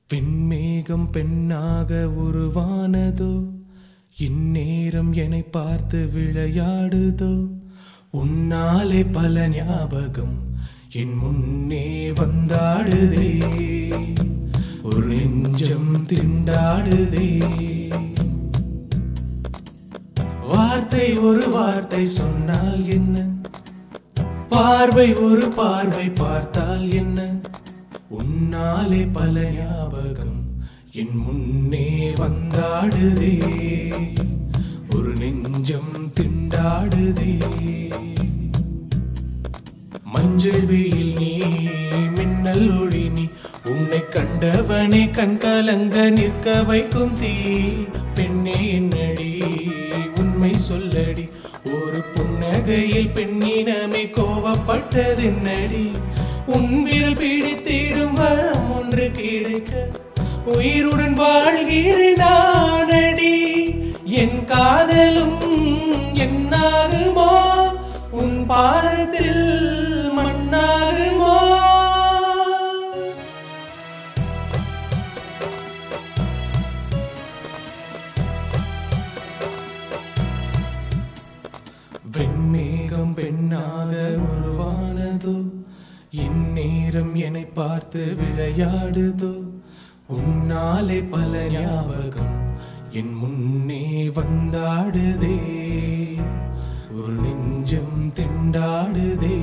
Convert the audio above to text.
வெண்மேகம் பெண்ணாக உருவானதோ இந்நேரம் என்னை பார்த்து விளையாடுதோ உன்னாலே பல ஞாபகம் என் முன்னே வந்தாடுதே ஒரு நெஞ்சம் திண்டாடுதே வார்த்தை ஒரு வார்த்தை சொன்னால் என்ன பார்வை ஒரு பார்வை பார்த்தால் என்ன உன்னாலே பல ஞாபகம் என் முன்னே வந்தாடுதே ஒரு நெஞ்சம் திண்டாடுதே மஞ்சள் வெயில் நீ மின்னல் ஒளி நீ உன்னை கண்டவனே கண் கலங்க நிற்க வைக்கும் தீ பெண்ணே என்னடி உண்மை சொல்லடி ஒரு புன்னகையில் பெண்ணினமே கோவப்பட்டதென்னடி உன் விரல் பிடித்திடும் வரம் ஒன்று கிடைக்க உயிருடன் வாழ்கிறேன் நானடி என் காதலும் என்னாகுமோ உன் பாதத்தில் மண்ணாகுமோ வெண்மேகம் பெண்ணாக உருவானதோ இந்நேரம் என்னை பார்த்து விளையாடுதோ உன்னாலே பல ஞாபகம் என் முன்னே வந்தாடுதே ஒரு நெஞ்சம் திண்டாடுதே